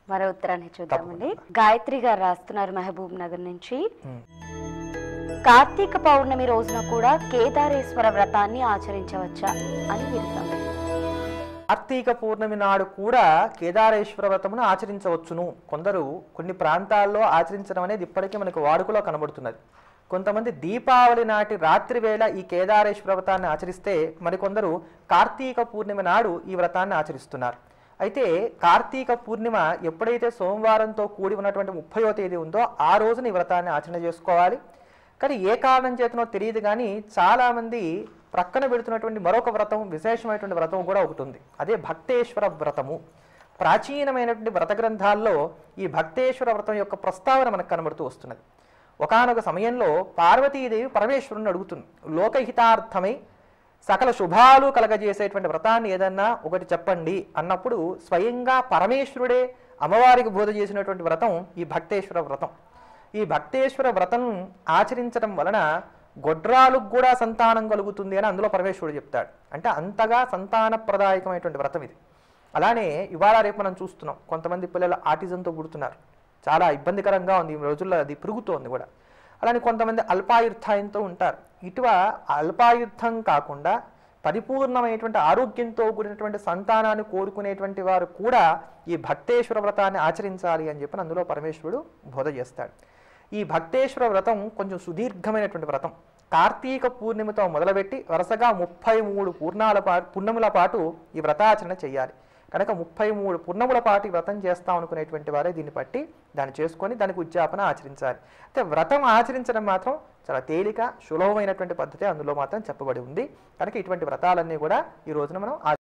మరో ఉత్తరాన్ని చూద్దామండి గాయత్రి గారు రాస్తున్నారు మహబూబ్ నగర్ నుంచి కార్తీక పౌర్ణమి రోజున కూడా కేదారేశ్వర వ్రతాన్ని ఆచరించవచ్చా అని వీరి సందేహం కార్తీక పౌర్ణమి నాడు కూడా కేదారేశ్వర వ్రతమును ఆచరించవచ్చును కొందరు కొన్ని ప్రాంతాల్లో ఆచరించడం అనేది ఇప్పటికీ మనకు వాడుకలో కనబడుతున్నది కొంతమంది దీపావళి నాటి రాత్రి వేళ ఈ కేదారేశ్వర వ్రతాన్ని ఆచరిస్తే మరికొందరు కార్తీక పూర్ణిమ నాడు ఈ వ్రతాన్ని ఆచరిస్తున్నారు అయితే కార్తీక పూర్ణిమ ఎప్పుడైతే సోమవారంతో కూడి ఉన్నటువంటి ముప్పయో తేదీ ఉందో ఆ రోజున ఈ వ్రతాన్ని ఆచరణ చేసుకోవాలి కానీ ఏ కారణం చేతనో తెలియదు కానీ చాలామంది ప్రక్కన పెడుతున్నటువంటి మరొక వ్రతం విశేషమైనటువంటి వ్రతం కూడా ఒకటి ఉంది అదే భక్తేశ్వర వ్రతము ప్రాచీనమైనటువంటి వ్రత గ్రంథాల్లో ఈ భక్తేశ్వర వ్రతం యొక్క ప్రస్తావన మనకు కనబడుతూ వస్తున్నది ఒకానొక సమయంలో పార్వతీదేవి పరమేశ్వరుని అడుగుతుంది లోకహితార్థమై సకల శుభాలు కలగజేసేటువంటి వ్రతాన్ని ఏదన్నా ఒకటి చెప్పండి అన్నప్పుడు స్వయంగా పరమేశ్వరుడే అమ్మవారికి బోధ చేసినటువంటి వ్రతం ఈ భక్తేశ్వర వ్రతం ఈ భక్తేశ్వర వ్రతం ఆచరించడం వలన గొడ్రాలకు కూడా సంతానం కలుగుతుంది అని అందులో పరమేశ్వరుడు చెప్తాడు అంటే అంతగా సంతానప్రదాయకమైనటువంటి వ్రతం ఇది అలానే ఇవాళ రేపు మనం చూస్తున్నాం కొంతమంది పిల్లలు ఆటిజంతో పుడుతున్నారు చాలా ఇబ్బందికరంగా ఉంది ఈ రోజుల్లో అది పెరుగుతోంది కూడా అలానే కొంతమంది అల్పాయుర్ధాయంతో ఉంటారు ఇటువ అల్పాయుర్ధం కాకుండా పరిపూర్ణమైనటువంటి ఆరోగ్యంతో కూడినటువంటి సంతానాన్ని కోరుకునేటువంటి వారు కూడా ఈ భక్తేశ్వర వ్రతాన్ని ఆచరించాలి అని చెప్పి అందులో పరమేశ్వరుడు బోధ చేస్తాడు ఈ భక్తేశ్వర వ్రతం కొంచెం సుదీర్ఘమైనటువంటి వ్రతం కార్తీక పూర్ణిమతో మొదలుపెట్టి వరుసగా ముప్పై మూడు పూర్ణాల పాటు పున్నముల పాటు ఈ వ్రతాచరణ చేయాలి కనుక ముప్పై మూడు పున్నముల పాటు ఈ వ్రతం చేస్తాం అనుకునేటువంటి వారే దీన్ని పట్టి దాన్ని చేసుకొని దానికి ఉద్యాపన ఆచరించాలి అయితే వ్రతం ఆచరించడం మాత్రం చాలా తేలిక సులభమైనటువంటి పద్ధతి అందులో మాత్రం చెప్పబడి ఉంది కనుక ఇటువంటి వ్రతాలన్నీ కూడా ఈ రోజున మనం